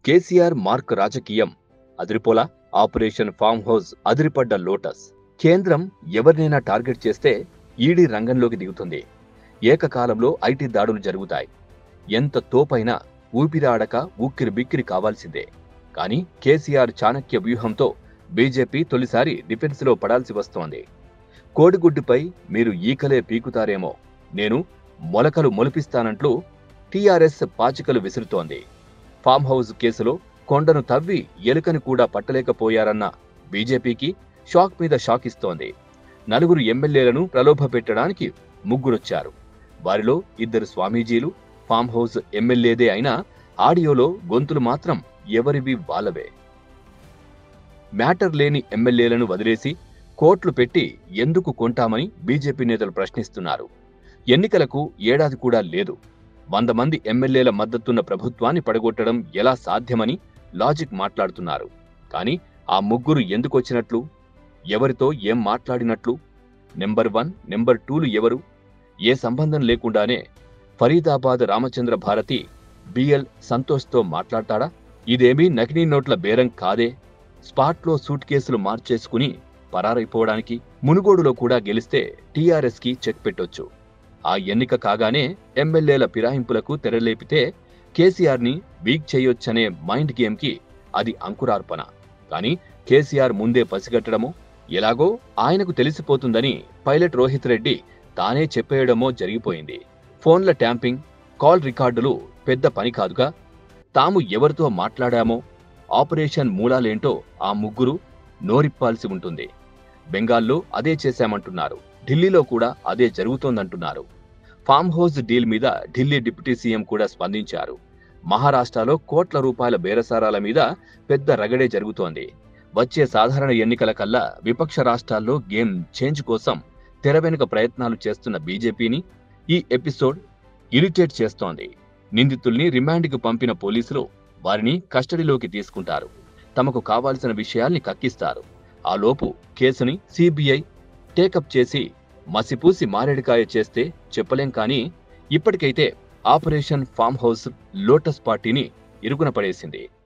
KCR mark రాజకీయం అదిరిపోలా operation farm house అదిరిపడ్డ లోటస్ కేంద్రం ఎవరినైనా టార్గెట్ చేస్తే ఈడీ రంగంలోకి దిగుతుంది ఏకకాలంలో ఐటీ దాడులు జరుగుతాయి ఎంత తోపైనా ఊపిరాడక ఉక్కిరి బిక్కిరి కావాల్సిందే కానీ కేసీఆర్ చాణక్య వ్యూహంతో బీజేపీ తొలిసారి డిఫెన్స్లో పడాల్సి వస్తోంది కోడిగుడ్డుపై మీరు ఈకలే పీకుతారేమో నేను మొలకలు మొలిపిస్తానంటూ టీఆర్ఎస్ పాచికలు విసురుతోంది ఫామ్ హౌస్ కేసులో కొండను తవ్వి ఎలుకని కూడా పట్టలేకపోయారన్న బీజేపీకి షాక్ మీద షాక్ ఇస్తోంది నలుగురు ఎమ్మెల్యేలను ప్రలోభపెట్టడానికి ముగ్గురొచ్చారు వారిలో ఇద్దరు స్వామీజీలు ఫామ్ హౌస్ ఎమ్మెల్యేదే అయినా ఆడియోలో గొంతులు మాత్రం ఎవరివి వాళ్ళవే మ్యాటర్ లేని ఎమ్మెల్యేలను వదిలేసి కోట్లు పెట్టి ఎందుకు కొంటామని బీజేపీ నేతలు ప్రశ్నిస్తున్నారు ఎన్నికలకు ఏడాది కూడా లేదు వంద మంది ఎమ్మెల్యేల మద్దతున్న ప్రభుత్వాన్ని పడగొట్టడం ఎలా సాధ్యమని లాజిక్ మాట్లాడుతున్నారు కానీ ఆ ముగ్గురు ఎందుకొచ్చినట్లు ఎవరితో ఏం మాట్లాడినట్లు నెంబర్ వన్ నెంబర్ టూలు ఎవరు ఏ సంబంధం లేకుండానే ఫరీదాబాద్ రామచంద్ర భారతి బిఎల్ సంతోష్తో మాట్లాడతాడా ఇదేమీ నకిలీ నోట్ల బేరం కాదే స్పాట్లో సూట్ కేసులు మార్చేసుకుని పరారైపోవడానికి మునుగోడులో కూడా గెలిస్తే టీఆర్ఎస్ కి చెక్ పెట్టొచ్చు ఆ ఎన్నిక కాగానే ఎమ్మెల్యేల ఫిరాయింపులకు తెరలేపితే కేసీఆర్ ని వీక్ చేయొచ్చనే మైండ్ గేమ్ కి అది అంకురార్పణ కానీ కేసీఆర్ ముందే పసిగట్టడమో ఎలాగో ఆయనకు తెలిసిపోతుందని పైలట్ రోహిత్ రెడ్డి తానే చెప్పేయడమో జరిగిపోయింది ఫోన్ల ట్యాంపింగ్ కాల్ రికార్డులు పెద్ద పని కాదుగా తాము ఎవరితో మాట్లాడామో ఆపరేషన్ మూలాలేంటో ఆ ముగ్గురు నోరిప్పాల్సి ఉంటుంది బెంగాల్లో అదే చేశామంటున్నారు ఢిల్లీలో కూడా అదే జరుగుతోందంటున్నారు ఫామ్ హౌస్ డీల్ మీద ఢిల్లీ డిప్యూటీ సీఎం కూడా స్పందించారు మహారాష్ట్రలో కోట్ల రూపాయల బేరసారాల మీద పెద్ద రగడే జరుగుతోంది వచ్చే సాధారణ ఎన్నికల కల్లా విపక్ష రాష్ట్రాల్లో గేమ్ చేంజ్ కోసం తెర వెనుక ప్రయత్నాలు చేస్తున్న బీజేపీని ఈ ఎపిసోడ్ ఇరిటేట్ చేస్తోంది నిందితుల్ని రిమాండ్కి పంపిన పోలీసులు వారిని కస్టడీలోకి తీసుకుంటారు తమకు కావాల్సిన విషయాల్ని కక్కిస్తారు ఆ లోపు కేసుని సిబిఐ టేకప్ చేసి మసిపూసి మారేడుకాయ చేస్తే చెప్పలేం కానీ ఇప్పటికైతే ఆపరేషన్ ఫామ్ హౌస్ లోటస్ పార్టీని ఇరుకున పడేసింది